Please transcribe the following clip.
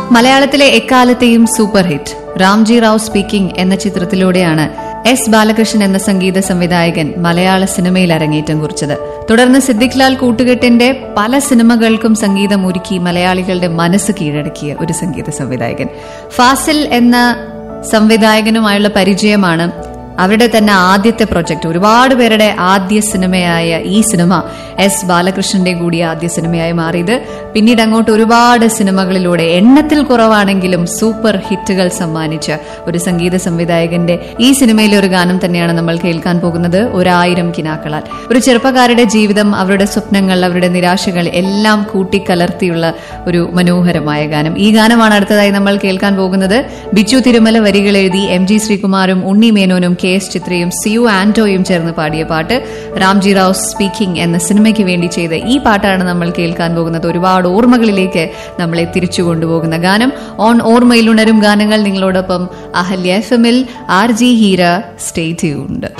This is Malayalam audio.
മലയാളത്തിലെ എക്കാലത്തെയും super hit Ramji Rao speaking എന്ന ചിത്രത്തിലൂടെയാണ് എസ് ബാലകൃഷ്ണൻ എന്ന സംഗീത സംവിധായകൻ മലയാള സിനിമയിൽ അരങ്ങേറ്റം കുറിച്ചത് തുടർന്ന് സിദ്ദിഖ് ലാൽ കൂട്ടുകെട്ടിന്റെ പല സിനിമകൾക്കും സംഗീതം ഒരുക്കി മലയാളികളുടെ മനസ്സ് കീഴടക്കിയ ഒരു സംഗീത സംവിധായകൻ ഫാസിൽ എന്ന സംവിധായകനുമായുള്ള പരിചയമാണ് അവരുടെ തന്നെ ആദ്യത്തെ പ്രൊജക്ട് ഒരുപാട് പേരുടെ ആദ്യ സിനിമയായ ഈ സിനിമ എസ് ബാലകൃഷ്ണന്റെ കൂടി ആദ്യ സിനിമയായി മാറിയത് പിന്നീട് അങ്ങോട്ട് ഒരുപാട് സിനിമകളിലൂടെ എണ്ണത്തിൽ കുറവാണെങ്കിലും സൂപ്പർ ഹിറ്റുകൾ സമ്മാനിച്ച ഒരു സംഗീത സംവിധായകന്റെ ഈ സിനിമയിലെ ഒരു ഗാനം തന്നെയാണ് നമ്മൾ കേൾക്കാൻ പോകുന്നത് ഒരായിരം കിനാക്കളാൽ ഒരു ചെറുപ്പക്കാരുടെ ജീവിതം അവരുടെ സ്വപ്നങ്ങൾ അവരുടെ നിരാശകൾ എല്ലാം കൂട്ടിക്കലർത്തിയുള്ള ഒരു മനോഹരമായ ഗാനം ഈ ഗാനമാണ് അടുത്തതായി നമ്മൾ കേൾക്കാൻ പോകുന്നത് ബിച്ചു തിരുമല വരികൾ എഴുതി എം ജി ശ്രീകുമാറും ഉണ്ണി മേനോനും കെ എസ് ചിത്രയും സിയു ആന്റോയും ചേർന്ന് പാടിയ പാട്ട് രാംജി റാവ് സ്പീക്കിംഗ് എന്ന സിനിമയ്ക്ക് വേണ്ടി ചെയ്ത ഈ പാട്ടാണ് നമ്മൾ കേൾക്കാൻ പോകുന്നത് ഒരുപാട് ഓർമ്മകളിലേക്ക് നമ്മളെ തിരിച്ചു കൊണ്ടുപോകുന്ന ഗാനം ഓൺ ഓർമ്മയിൽ ഉണരും ഗാനങ്ങൾ നിങ്ങളോടൊപ്പം അഹല്യ എഫ് എമ്മിൽ R G Heera stay tuned